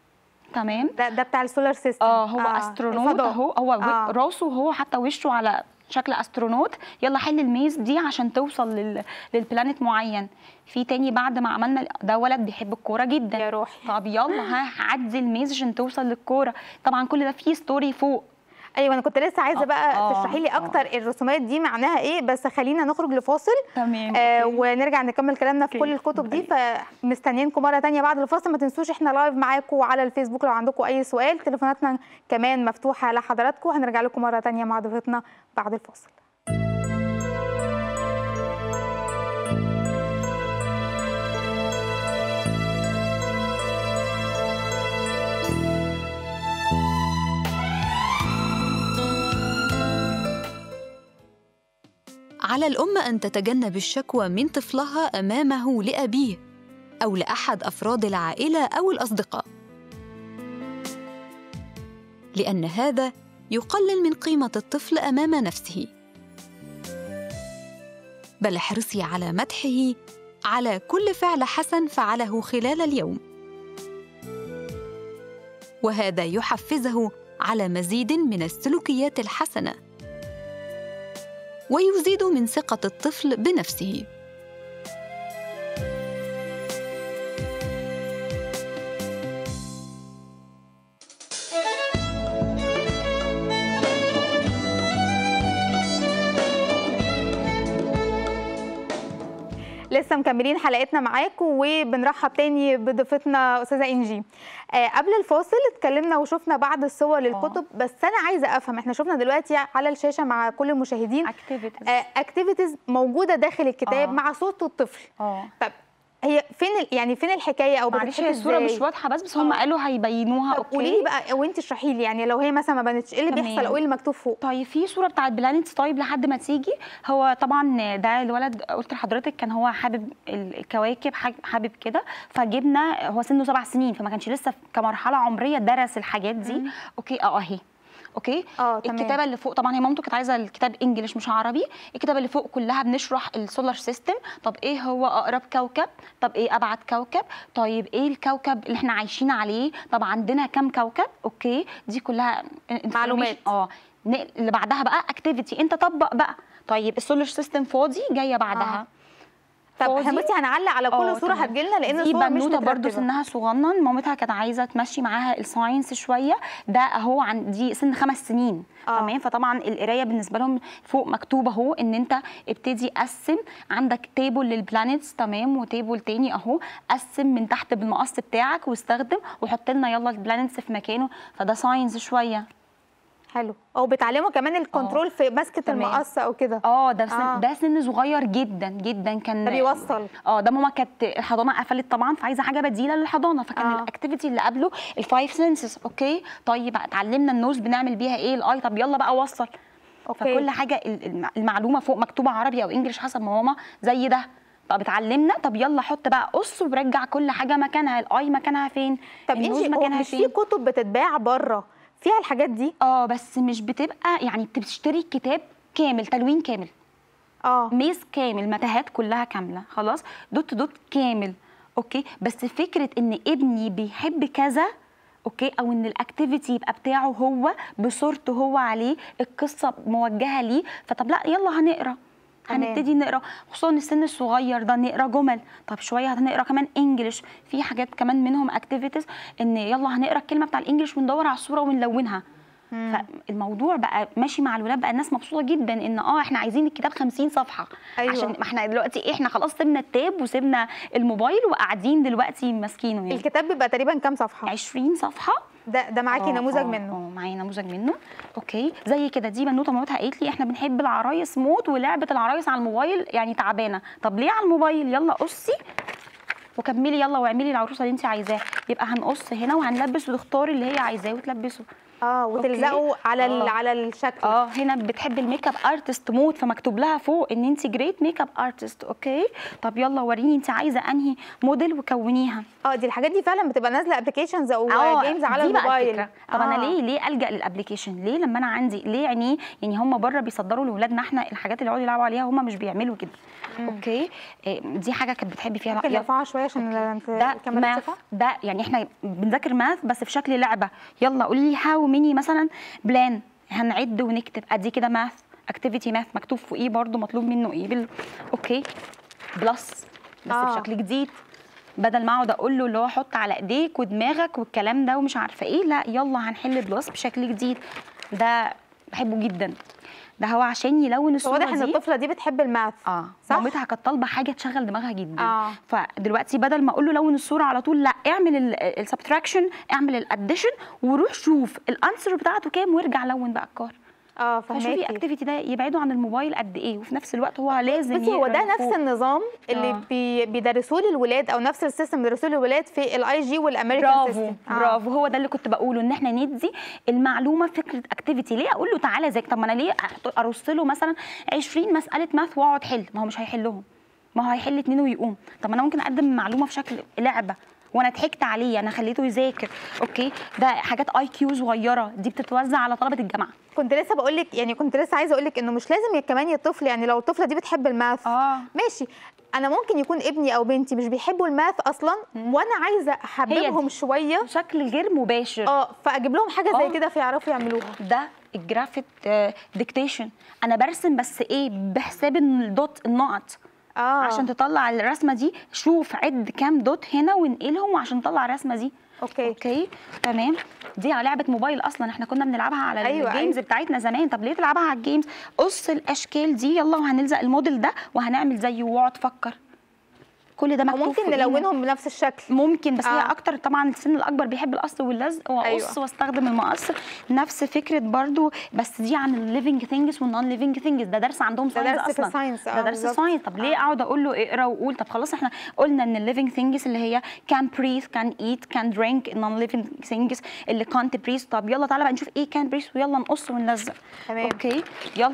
تمام ده ده بتاع السولار سيستم اه هو آه استرونوت الفضاء. اهو هو آه. آه. راسه هو حتى وشه على شكل استرونوت يلا حل الميز دي عشان توصل لل... للبلانيت معين في تاني بعد ما عملنا ده ولد بيحب الكوره جدا يا روحي طب يلا ها عدي الميز عشان توصل للكوره طبعا كل ده فيه ستوري فوق ايوه انا كنت لسه عايزه آه، بقى آه، تشرحي لي آه. اكتر الرسومات دي معناها ايه بس خلينا نخرج لفاصل تمام آه أوكي. ونرجع نكمل كلامنا في أوكي. كل الكتب دي فمستنيينكم مره تانية بعد الفاصل ما تنسوش احنا لايف معاكم على الفيسبوك لو عندكم اي سؤال تليفوناتنا كمان مفتوحه لحضراتكم هنرجع لكم مره تانية مع ضيفتنا بعد الفاصل على الأم أن تتجنب الشكوى من طفلها أمامه لأبيه أو لأحد أفراد العائلة أو الأصدقاء، لأن هذا يقلل من قيمة الطفل أمام نفسه. بل احرصي على مدحه على كل فعل حسن فعله خلال اليوم. وهذا يحفزه على مزيد من السلوكيات الحسنه ويزيد من ثقة الطفل بنفسه. لسه مكملين حلقتنا معاكم وبنرحب تاني بضيفتنا استاذه انجي آه قبل الفاصل اتكلمنا وشفنا بعض الصور للكتب بس انا عايزه افهم احنا شفنا دلوقتي على الشاشه مع كل المشاهدين activities اكتيفيتيز موجوده داخل الكتاب آه. مع صوت الطفل اه طب هي فين ال- يعني فين الحكايه او معلش بتتحكي هي الصوره إزاي؟ مش واضحه بس بس هم آه. قالوا هيبينوها طب قولي لي بقى وانت اشرحي لي يعني لو هي مثلا ما بانتش ايه اللي تمام. بيحصل او ايه اللي مكتوب فوق طيب في صوره بتاعت بلانيتس طيب لحد ما تيجي هو طبعا ده الولد قلت لحضرتك كان هو حابب الكواكب حاج- حابب كده فجبنا هو سنه سبع سنين فما كانش لسه كمرحله عمريه درس الحاجات دي اوكي اه اهي اوكي اه تمام الكتابه اللي فوق طبعا هي مامته كانت عايزه الكتاب انجلش مش عربي الكتابه اللي فوق كلها بنشرح السولار سيستم طب ايه هو اقرب كوكب طب ايه ابعد كوكب طيب ايه الكوكب اللي احنا عايشين عليه طب عندنا كام كوكب اوكي دي كلها معلومات. اه ن- اللي بعدها بقى اكتيفيتي انت طبق بقى طيب السولار سيستم فاضي جايه بعدها طب فاضي. احنا بصي هنعلق على آه، كل صوره تمام. هتجيلنا لان دي الصور مش بنوته برضو مترتبه سنها صغنن مامتها كانت عايزه تمشي معاها الساينس شويه ده اهو عن دي سن خمس سنين آه. تمام فطبعا القرايه بالنسبه لهم فوق مكتوب اهو ان انت ابتدي قسم عندك تيبل للبلانيتس تمام وتيبل تاني اهو قسم من تحت بالمقص بتاعك واستخدم وحط لنا يلا البلانيتس في مكانه فده ساينس شويه حلو او بتعلموا كمان الكنترول في مسكه تمام. المقص او كده اه ده سن آه. ده سن صغير جدا جدا كان ده بيوصل اه ده ماما كانت الحضانه قفلت طبعا فعايزه حاجه بديله للحضانه فكان آه. آه. الاكتيفيتي اللي قبله الفايف سنسز اوكي طيب اتعلمنا النوز بنعمل بيها ايه الاي طب يلا بقى وصل اوكي فكل حاجه ال- الم- المعلومه فوق مكتوبه عربي او انجلش حسب ما ماما زي ده طب اتعلمنا طب يلا حط بقى قص ورجع كل حاجه مكانها الاي مكانها فين طب النوز انت مكانها مش في فين كتب بتتباع بره فيها الحاجات دي اه بس مش بتبقى يعني بتشتري كتاب كامل تلوين كامل اه ميز كامل متاهات كلها كامله خلاص دوت دوت كامل اوكي بس فكره ان ابني بيحب كذا اوكي او ان الاكتيفيتي يبقى بتاعه هو بصورته هو عليه القصه موجهه ليه فطب لا يلا هنقرا تمام. هنبتدي نقرا خصوصا السن الصغير ده نقرا جمل طب شويه هنقرا كمان انجلش في حاجات كمان منهم اكتيفيتيز ان يلا هنقرا الكلمه بتاع الانجليش وندور على الصوره ونلونها فالموضوع بقى ماشي مع الولاد بقى الناس مبسوطه جدا ان اه احنا عايزين الكتاب 50 صفحه أيوة. عشان ما احنا دلوقتي إيه، احنا خلاص سيبنا التاب وسيبنا الموبايل وقاعدين دلوقتي ماسكينه يعني الكتاب بيبقى تقريبا كام صفحه 20 صفحه ده ده معاكي آه، نموذج آه، منه اه معايا نموذج منه اوكي زي كده دي بنوته مامتها قالت لي احنا بنحب العرايس موت ولعبه العرايس على الموبايل يعني تعبانه طب ليه على الموبايل يلا قصي وكملي يلا واعملي العروسه اللي انت عايزاها يبقى هنقص هنا وهنلبس وتختاري اللي هي عايزاه وتلبسه اه وتلزقوا على ال- آه. على الشكل اه هنا بتحب الميك اب ارتست موت فمكتوب لها فوق ان انت جريت ميك اب ارتست اوكي طب يلا وريني انت عايزه انهي موديل وكونيها اه دي الحاجات دي فعلا بتبقى نازله ابلكيشنز او اه جيمز على دي بقى الموبايل الفكرة. طب انا آه. ليه ليه الجا للابلكيشن ليه لما انا عندي ليه يعني يعني هم بره بيصدروا لاولادنا احنا الحاجات اللي يقعدوا يلعبوا عليها هم مش بيعملوا كده اوكي إيه، دي حاجه كانت بتحبي فيها ممكن يلا. نرفعها شويه عشان انت ده الكاميرا ماث تشوفها ده يعني احنا بنذاكر ماث بس في شكل لعبه يلا قولي لي هاو ميني مثلا بلان هنعد ونكتب ادي كده ماث اكتيفيتي ماث مكتوب فوقيه برده مطلوب منه ايه بال... اوكي بلس بس آه. بشكل جديد بدل ما اقعد اقول له اللي هو حط على ايديك ودماغك والكلام ده ومش عارفه ايه لا يلا هنحل بلس بشكل جديد ده بحبه جدا ده هو عشان يلون الصوره واضح ان دي الطفله دي بتحب الماث اه صح؟ مامتها كانت طالبه حاجه تشغل دماغها جدا آه. فدلوقتي بدل ما اقول له لون الصوره على طول لا اعمل السبتراكشن اعمل الاديشن وروح شوف الانسر بتاعته كام وارجع لون بقى الكار اه فشوفي فهماكي اكتيفيتي ده يبعدوا عن الموبايل قد ايه وفي نفس الوقت هو لازم بصي هو يقرا ده من نفس فوق. النظام اللي آه. بي بيدرسوه للولاد او نفس السيستم بيدرسوه للولاد في الاي جي والامريكان برافو سيستم برافو هو ده اللي كنت بقوله ان احنا ندي المعلومه فكره اكتيفيتي ليه اقول له تعالى ذاكر طب ما انا ليه أحط- ارص له مثلا 20 مساله ماث واقعد حل ما هو مش هيحلهم ما هو هيحل اتنين ويقوم طب ما انا ممكن اقدم معلومه في شكل لعبه وانا ضحكت عليه انا خليته يذاكر اوكي ده حاجات اي كيو صغيره دي بتتوزع على طلبه الجامعه كنت لسه بقول لك يعني كنت لسه عايزه اقول لك انه مش لازم كمان الطفل يعني لو الطفله دي بتحب الماث اه ماشي انا ممكن يكون ابني او بنتي مش بيحبوا الماث اصلا وانا عايزه احببهم دي. شويه بشكل غير مباشر اه فاجيب لهم حاجه زي آه. كده فيعرفوا يعملوها ده الجرافيك ديكتيشن انا برسم بس ايه بحساب إن الدوت النقط اه عشان تطلع الرسمه دي شوف عد كام دوت هنا وانقلهم عشان تطلع الرسمه دي اوكي اوكي تمام دي لعبه موبايل اصلا احنا كنا بنلعبها على أيوة، الجيمز أيوة. بتاعتنا زمان طب ليه تلعبها على الجيمز قص الاشكال دي يلا وهنلزق الموديل ده وهنعمل زيه واقعد فكر كل ده او مكتوب ممكن فوقينا. نلونهم بنفس الشكل ممكن بس هي آه. اكتر طبعا السن الاكبر بيحب القص واللزق واقص أيوة. واستخدم المقص نفس فكره برضو بس دي عن الليفنج ثينجز والنون ليفنج ثينجز ده درس عندهم ده ساينس درس في اصلا الساينس، آه، ده درس بالظبط. ساينس طب ليه اقعد اقول له اقرا وقول طب خلاص احنا قلنا ان الليفنج ثينجز اللي هي كان بريث كان ايت كان درينك النون ليفنج ثينجز اللي كانت بريث طب يلا تعالى بقى نشوف ايه كان بريث ويلا نقص ونلزق تمام. اوكي يلا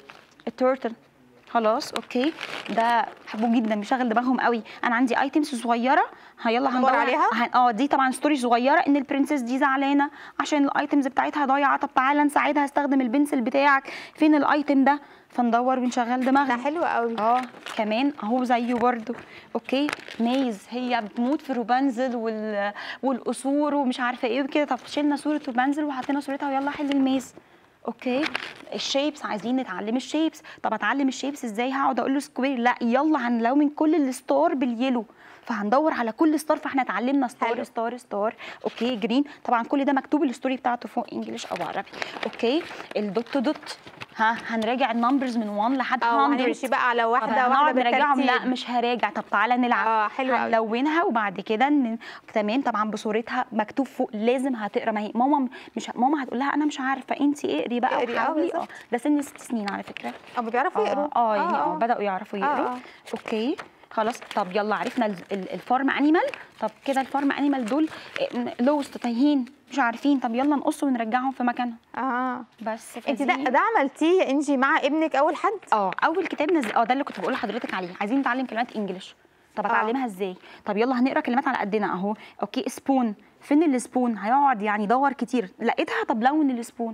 التورتل خلاص اوكي ده بحبه جدا بيشغل دماغهم قوي انا عندي ايتمز صغيره ها يلا ندور هندور عليها؟ هن- اه دي طبعا ستوري صغيره ان البرنسس دي زعلانه عشان الايتمز بتاعتها ضايعه طب تعالى نساعدها استخدم البنسل بتاعك فين الايتم ده فندور ونشغل ده دماغنا حلو قوي اه كمان اهو زيه برضو اوكي ميز هي بتموت في روبانزل وال... والقصور ومش عارفه ايه وكده طب شلنا صوره روبانزل وحطينا صورتها ويلا حل الميز اوكي الشيبس عايزين نتعلم الشيبس طب اتعلم الشيبس ازاي هقعد اقول له سكوير لا يلا هنلون كل الستار باليلو فهندور على كل ستار فاحنا اتعلمنا ستار حلو. ستار ستار اوكي جرين طبعا كل ده مكتوب الستوري بتاعته فوق انجلش او عربي اوكي الدوت دوت ها هنراجع النمبرز من 1 لحد اه 100 هنمشي بقى على طب واحده واحده هنقعد نراجعهم لا بالترتيب. مش هراجع طب تعالى نلعب اه حلو قوي هنلونها وبعد كده ن... تمام طبعا بصورتها مكتوب فوق لازم هتقرا ما هي ماما مش ماما هتقول لها انا مش عارفه انت اقري بقى اقري، اه وحاولي اه بالظبط. ده سن ست سنين على فكره اه بيعرفوا يقروا اه يعني اه بداوا يعرفوا آه، يقروا آه. اوكي خلاص طب يلا عرفنا ال- ال- الفارم انيمال طب كده الفارم انيمال دول لوست تايهين مش عارفين طب يلا نقص ونرجعهم في مكانهم اه بس انت ده فدي- ده عملتيه يا انجي مع ابنك اول حد اه اول كتاب نزل اه ده اللي كنت بقول لحضرتك عليه عايزين نتعلم كلمات انجلش طب آه. اتعلمها ازاي طب يلا هنقرا كلمات على قدنا اهو اوكي سبون فين السبون هيقعد يعني يدور كتير لقيتها طب لون السبون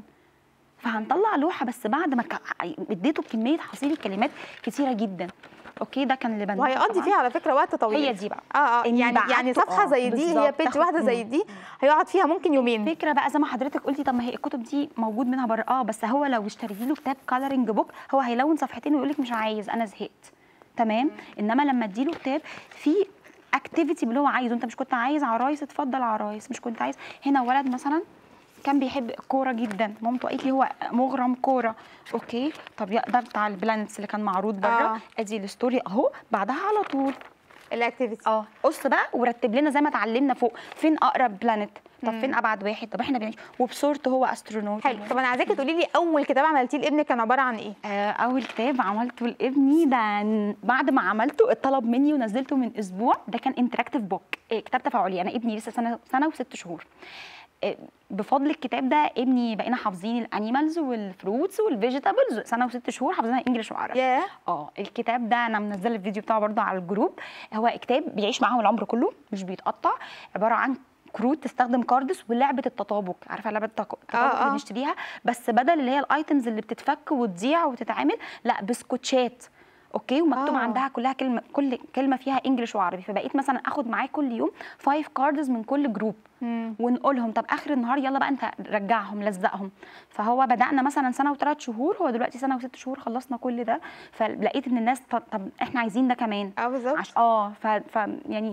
فهنطلع لوحه بس بعد ما ك- اديته كميه حصيله كلمات كتيره جدا اوكي ده كان اللي بنوه وهيقضي طبعاً. فيها على فكره وقت طويل هي دي بقى. اه اه إني يعني يعني بعته، صفحه آه، زي دي هي بالظبط، بيج تاخد- واحده زي دي هيقعد فيها ممكن يومين الفكره بقى زي ما حضرتك قلتي طب ما هي الكتب دي موجود منها بره اه بس هو لو اشتريتي له كتاب كالرنج بوك هو هيلون صفحتين ويقول لك مش عايز انا زهقت تمام انما لما اديله كتاب فيه اكتيفيتي اللي هو عايزه انت مش كنت عايز عرايس اتفضل عرايس مش كنت عايز هنا ولد مثلا كان بيحب الكوره جدا مامته قالت لي هو مغرم كوره اوكي طب يا- ده بتاع البلانتس اللي كان معروض بره آه. ادي الستوري اهو بعدها على طول الاكتيفيتي اه قص بقى ورتب لنا زي ما اتعلمنا فوق فين اقرب بلانت طب فين ابعد واحد طب احنا بنعيش وبصورته هو استرونوت حلو طب انا عايزاكي تقولي لي اول كتاب عملتيه لابنك كان عباره عن ايه آه، اول كتاب عملته لابني ده ن- بعد ما عملته اتطلب مني ونزلته من اسبوع ده كان انتراكتيف بوك كتاب تفاعلي انا ابني لسه سنه سنه وست شهور آه، بفضل الكتاب ده ابني بقينا حافظين الانيمالز والفروتس والفيجيتابلز سنه وست شهور حافظينها انجلش وعربي ياه اه الكتاب ده انا منزله الفيديو بتاعه برضه على الجروب هو كتاب بيعيش معاهم العمر كله مش بيتقطع عباره عن كروت تستخدم كاردس ولعبه التطابق عارفه لعبه التق- التطابق آه. اللي بنشتريها بس بدل اللي هي الايتمز اللي بتتفك وتضيع وتتعمل لا بسكوتشات اوكي ومكتوب آه. آه. عندها كلها كلمه كل كلمه فيها انجلش وعربي فبقيت مثلا اخد معايا كل يوم 5 كاردز من كل جروب مم. ونقولهم طب اخر النهار يلا بقى انت رجعهم لزقهم فهو بدانا مثلا سنه وثلاث شهور هو دلوقتي سنه وست شهور خلصنا كل ده فلقيت ان الناس طب, طب احنا عايزين ده كمان اه بالظبط عش... اه ف... ف يعني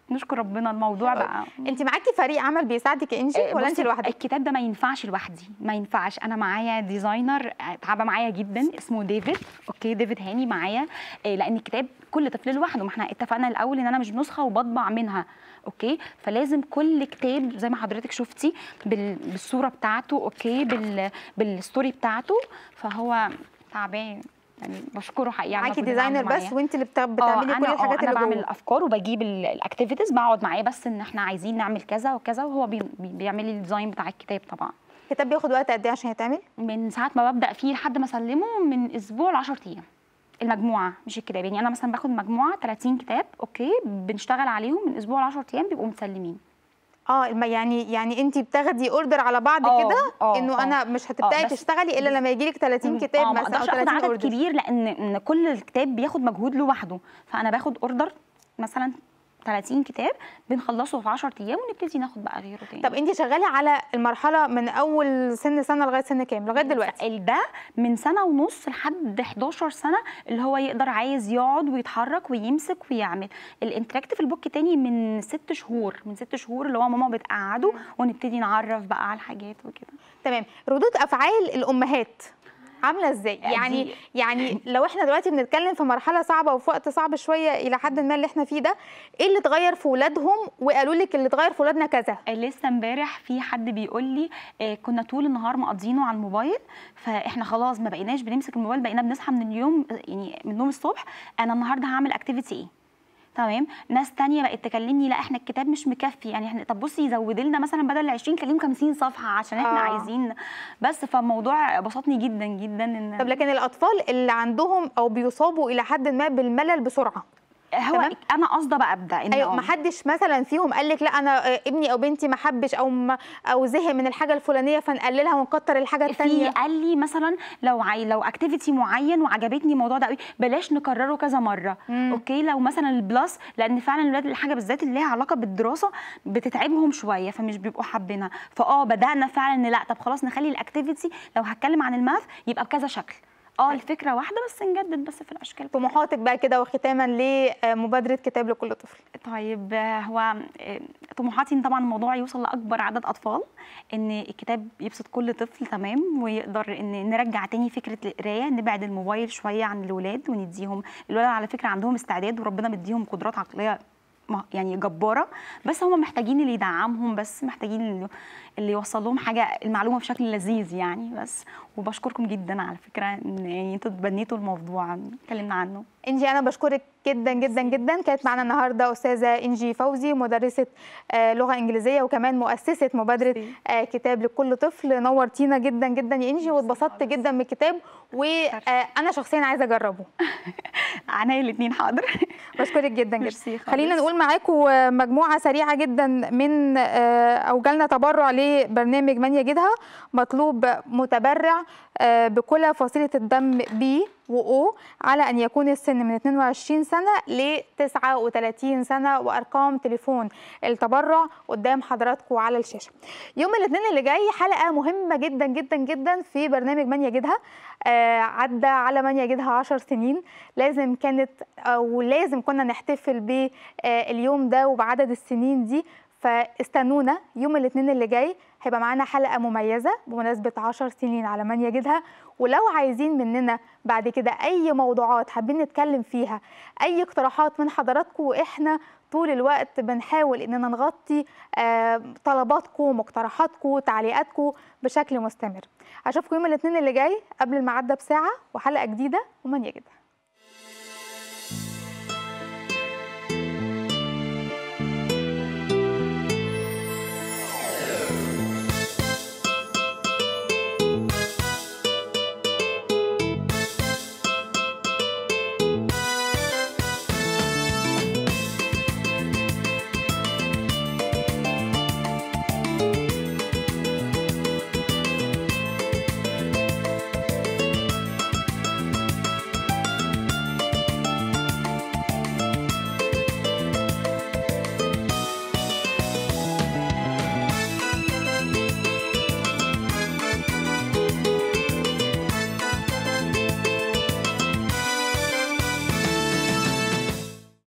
نشكر ربنا الموضوع بقى انت معاكي فريق عمل بيساعدك يا انجي آه، ولا انت بصي، لوحدك الكتاب ده ما ينفعش لوحدي ما ينفعش انا معايا ديزاينر آه، تعب معايا جدا اسمه ديفيد اوكي ديفيد هاني معايا آه، لان الكتاب كل طفل لوحده ما احنا اتفقنا الاول ان انا مش نسخه وبطبع منها اوكي فلازم كل كتاب زي ما حضرتك شفتي بال- بالصوره بتاعته اوكي بال بالستوري بتاعته فهو تعبان يعني بشكره حقيقي على معاكي المجهود اللي ديزاينر عمله بس معايا. وانت اللي بتا- اه بتعملي كل انا الحاجات اه انا اللي بعمل جوه الافكار وبجيب ال- الاكتيفيتيز بقعد معاه بس ان احنا عايزين نعمل كذا وكذا وهو بي بي- بيعمل لي الديزاين بتاع الكتاب طبعا الكتاب بياخد وقت قد ايه عشان يتعمل من ساعه ما ببدا فيه لحد ما اسلمه من اسبوع ل 10 ايام المجموعه مش الكتاب يعني انا مثلا باخد مجموعه 30 كتاب اوكي بنشتغل عليهم من اسبوع ل 10 ايام بيبقوا مسلمين اه الم- يعني يعني انت بتاخدي اوردر على بعض اه، كده اه، انه اه. انا مش هتبداي اه، بس- تشتغلي الا لما يجيلك 30 كتاب اه ما مثلا او اقدرش اخد 30 عدد اوردر كبير لان ان كل الكتاب بياخد مجهود لوحده فانا باخد اوردر مثلا 30 كتاب بنخلصه في 10 ايام ونبتدي ناخد بقى غيره تاني طب انت شغاله على المرحله من اول سن سنه لغايه سن كام لغايه دلوقتي ال- ده من سنه ونص لحد 11 سنه اللي هو يقدر عايز يقعد ويتحرك ويمسك ويعمل الانتراكتيف البوك تاني من ست شهور من ست شهور اللي هو ماما بتقعده ونبتدي نعرف بقى على الحاجات وكده تمام ردود افعال الامهات عامله ازاي آه، يعني دي- يعني لو احنا دلوقتي بنتكلم في مرحله صعبه وفي وقت صعب شويه الى حد ما اللي احنا فيه ده ايه اللي اتغير في ولادهم وقالوا لك اللي اتغير في ولادنا كذا لسه امبارح في حد بيقول لي آه، كنا طول النهار مقضينه على الموبايل فاحنا خلاص ما بقيناش بنمسك الموبايل بقينا بنصحى من اليوم آه، يعني من النوم الصبح انا النهارده هعمل اكتيفيتي ايه تمام ناس تانية بقت تكلمني لا احنا الكتاب مش مكفي يعني احنا طب بصي زودي لنا مثلا بدل ال 20 كلمه 50 صفحه عشان احنا آه. عايزين بس فالموضوع بسطني جدا جدا ان طب لكن الاطفال اللي عندهم او بيصابوا الى حد ما بالملل بسرعه هو تمام. انا قاصده بقى ابدا ان ايوه آه. ما حدش مثلا فيهم قال لك لا انا آه، ابني او بنتي ما حبش او ما او زهق من الحاجه الفلانيه فنقللها ونكتر الحاجه في الثانيه قال لي مثلا لو عاي... لو اكتيفيتي معين وعجبتني الموضوع ده قوي بلاش نكرره كذا مره مم. اوكي لو مثلا البلس لان فعلا الولاد الحاجه بالذات اللي ليها علاقه بالدراسه بتتعبهم شويه فمش بيبقوا حابينها فاه بدانا فعلا ان لا طب خلاص نخلي الاكتيفيتي لو هتكلم عن الماث يبقى بكذا شكل اه الفكره واحده بس نجدد بس في الاشكال طموحاتك بقى كده وختاما لمبادره كتاب لكل طفل طيب آه، هو آه، طموحاتي ان طبعا الموضوع يوصل لاكبر عدد اطفال ان الكتاب يبسط كل طفل تمام ويقدر ان نرجع تاني فكره القرايه نبعد الموبايل شويه عن الولاد ونديهم الولاد على فكره عندهم استعداد وربنا مديهم قدرات عقليه ما- يعني جباره بس هم محتاجين اللي يدعمهم بس محتاجين اللي, اللي يوصل لهم حاجه المعلومه بشكل لذيذ يعني بس وبشكركم جدا على فكره ان يعني انتوا تبنيتوا الموضوع اتكلمنا عنه انجي انا بشكرك جدا جدا جدا كانت معانا النهارده استاذه انجي فوزي مدرسه آه، لغه انجليزيه وكمان مؤسسه مبادره ميرسي. آه، كتاب لكل طفل نورتينا جدا جدا يا انجي واتبسطت جدا من الكتاب وانا شخصيا عايزه اجربه عناية الاثنين حاضر بشكرك جدا ميرسي جدا خالص. خلينا نقول معاكم مجموعه سريعه جدا من آه، او جالنا تبرع لبرنامج من يجدها مطلوب متبرع آه، بكل فصيله الدم بي و O على ان يكون السن من 22 سنه ل 39 سنه وارقام تليفون التبرع قدام حضراتكم على الشاشه. يوم الاثنين اللي جاي حلقه مهمه جدا جدا جدا في برنامج من يجدها آه، عدى على من يجدها 10 سنين لازم كانت او لازم كنا نحتفل باليوم ده وبعدد السنين دي فاستنونا يوم الاثنين اللي جاي هيبقى معانا حلقه مميزه بمناسبه 10 سنين على من يجدها ولو عايزين مننا بعد كده اي موضوعات حابين نتكلم فيها اي اقتراحات من حضراتكم واحنا طول الوقت بنحاول اننا نغطي آه، طلباتكم مقترحاتكم تعليقاتكم بشكل مستمر اشوفكم يوم الاثنين اللي جاي قبل الميعاد ده بساعه وحلقه جديده ومن يجدها